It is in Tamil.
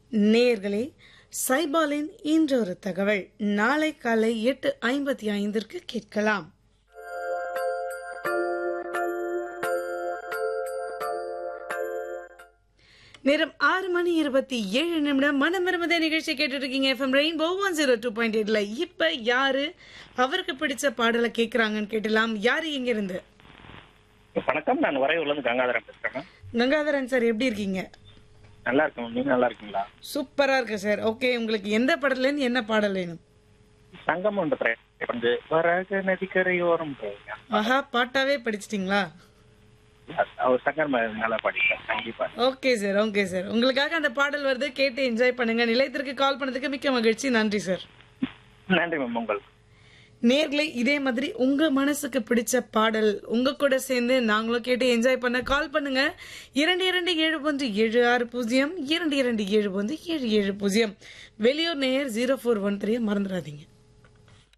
நேயர்களே சைபாலின் இன்றொரு தகவல் நாளை காலை எட்டு ஐம்பத்தி ஐந்திற்கு கேட்கலாம் நேரம் ஆறு மணி இருபத்தி ஏழு நிமிடம் மனம் விரும்புத நிகழ்ச்சி கேட்டுட்டு இருக்கீங்க FM rainbow one zero two point எயிட்ல இப்ப யாரு அவருக்கு பிடிச்ச பாடலை கேட்கறாங்கன்னு கேட்டலாம் யாரு எங்க இருந்து வணக்கம் நான் வரையூர்ல இருந்து கங்காதரன் பேசுறேன் கங்காதரன் சார் எப்படி இருக்கீங்க நல்லா இருக்கேன் நீங்க நல்லா இருக்கீங்களா சூப்பரா இருக்கு சார் ஓகே உங்களுக்கு எந்த படத்துல இருந்து என்ன பாடல் வேணும் சங்கம் என்ற திரை வந்து வரக நதிக்கரையோரம் போங்க. ஆஹா பாட்டாவே படிச்சிட்டீங்களா அவர் சங்கர் ம- நல்லா படிக்கிறேன் கண்டிப்பா ஓகே சார் ஓகே சார் உங்களுக்காக அந்த பாடல் வருது கேட்டு என்ஜாய் பண்ணுங்க நிலையத்திற்கு கால் பண்ணதுக்கு மிக்க மகிழ்ச்சி நன்றி சார் நன்றி மேம் உங்களுக்கு நேர்களை இதே மாதிரி உங்க மனசுக்கு பிடிச்ச பாடல் உங்க கூட சேர்ந்து நாங்களும் கேட்டு என்ஜாய் பண்ண கால் பண்ணுங்க இரண்டு இரண்டு ஏழு ஒன்று ஏழு ஆறு பூஜ்ஜியம் இரண்டு இரண்டு ஏழு ஒன்று ஏழு ஏழு பூஜ்ஜியம் வெளியூர் நேயர் ஜீரோ ஃபோர் ஒன் த்ரீ மறந்துடாதீங்க